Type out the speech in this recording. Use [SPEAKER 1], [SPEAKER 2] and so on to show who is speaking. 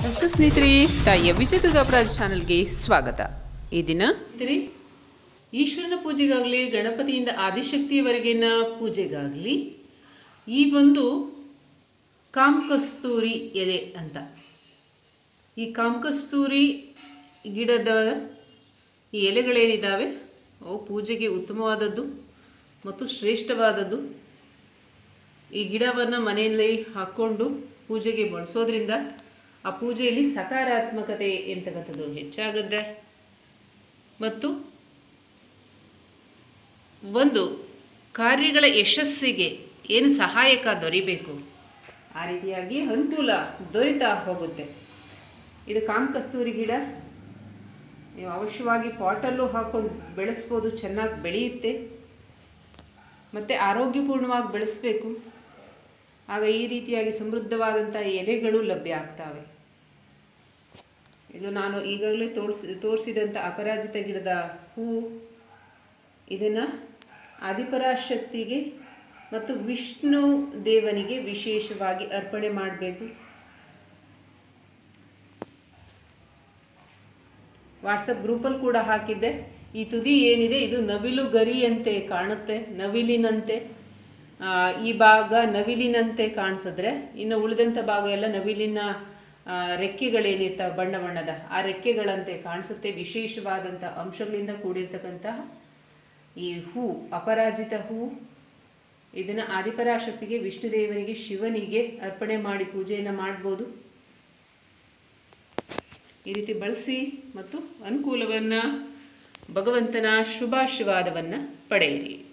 [SPEAKER 1] ನಮಸ್ಕಾರ ಸ್ನೇಹಿತರೆ ತಾಯಿಯ ವಿಜಯ ದುರ್ಗಾಪರಾಜ್ ಚಾನಲ್ಗೆ ಸ್ವಾಗತ ಈ ದಿನ ಸ್ನೇಹಿತರೆ ಈಶ್ವರನ ಪೂಜೆಗಾಗಲಿ ಗಣಪತಿಯಿಂದ ಆದಿಶಕ್ತಿಯವರೆಗಿನ ಪೂಜೆಗಾಗಲಿ ಈ ಒಂದು ಕಾಮಕಸ್ತೂರಿ ಎಲೆ ಅಂತ ಈ ಕಾಮಕಸ್ತೂರಿ ಗಿಡದ ಈ ಎಲೆಗಳೇನಿದ್ದಾವೆ ಅವು ಪೂಜೆಗೆ ಉತ್ತಮವಾದದ್ದು ಮತ್ತು ಶ್ರೇಷ್ಠವಾದದ್ದು ಈ ಗಿಡವನ್ನು ಮನೆಯಲ್ಲಿ ಹಾಕ್ಕೊಂಡು ಪೂಜೆಗೆ ಬಳಸೋದ್ರಿಂದ ಆ ಪೂಜೆಯಲ್ಲಿ ಸಕಾರಾತ್ಮಕತೆ ಎಂತಕ್ಕಂಥದ್ದು ಹೆಚ್ಚಾಗುತ್ತೆ ಮತ್ತು ಒಂದು ಕಾರ್ಯಗಳ ಯಶಸ್ಸಿಗೆ ಏನು ಸಹಾಯಕ ದೊರಿಬೇಕು ಆ ರೀತಿಯಾಗಿ ಅನುಕೂಲ ದೊರೀತಾ ಹೋಗುತ್ತೆ ಇದು ಕಾಮಕಸ್ತೂರಿ ಗಿಡ ನೀವು ಅವಶ್ಯವಾಗಿ ಪಾಟಲ್ಲೂ ಹಾಕ್ಕೊಂಡು ಬೆಳೆಸ್ಬೋದು ಚೆನ್ನಾಗಿ ಬೆಳೆಯುತ್ತೆ ಮತ್ತು ಆರೋಗ್ಯಪೂರ್ಣವಾಗಿ ಬೆಳೆಸಬೇಕು ಆಗ ಈ ರೀತಿಯಾಗಿ ಸಮೃದ್ಧವಾದಂಥ ಎಲೆಗಳು ಲಭ್ಯ ಆಗ್ತವೆ ಇದು ನಾನು ಈಗಾಗಲೇ ತೋರಿಸಿ ತೋರಿಸಿದಂಥ ಅಪರಾಜಿತ ಗಿಡದ ಹೂವು ಇದನ್ನು ಆದಿಪರಾಶಕ್ತಿಗೆ ಮತ್ತು ವಿಷ್ಣು ದೇವನಿಗೆ ವಿಶೇಷವಾಗಿ ಅರ್ಪಣೆ ಮಾಡಬೇಕು ವಾಟ್ಸಪ್ ಗ್ರೂಪಲ್ಲಿ ಕೂಡ ಹಾಕಿದ್ದೆ ಈ ತುದಿ ಏನಿದೆ ಇದು ನವಿಲು ಗರಿಯಂತೆ ಕಾಣುತ್ತೆ ನವಿಲಿನಂತೆ ಆ, ಈ ಭಾಗ ನವಿಲಿನಂತೆ ಕಾಣಿಸಿದ್ರೆ ಇನ್ನು ಉಳಿದಂಥ ಭಾಗ ಎಲ್ಲ ನವಿಲಿನ ಆ, ರೆಕ್ಕೆಗಳೇನಿರ್ತಾವೆ ಬಣ್ಣ ಬಣ್ಣದ ಆ ರೆಕ್ಕೆಗಳಂತೆ ಕಾಣಿಸುತ್ತೆ ವಿಶೇಷವಾದಂಥ ಅಂಶಗಳಿಂದ ಕೂಡಿರ್ತಕ್ಕಂತಹ ಈ ಹೂ ಅಪರಾಜಿತ ಹೂ ಇದನ್ನು ಆದಿಪರಾಶಕ್ತಿಗೆ ವಿಷ್ಣುದೇವನಿಗೆ ಶಿವನಿಗೆ ಅರ್ಪಣೆ ಮಾಡಿ ಪೂಜೆಯನ್ನು ಮಾಡ್ಬೋದು ಈ ರೀತಿ ಬಳಸಿ ಮತ್ತು ಅನುಕೂಲವನ್ನು ಭಗವಂತನ ಶುಭಾಶೀರ್ವಾದವನ್ನು ಪಡೆಯಿರಿ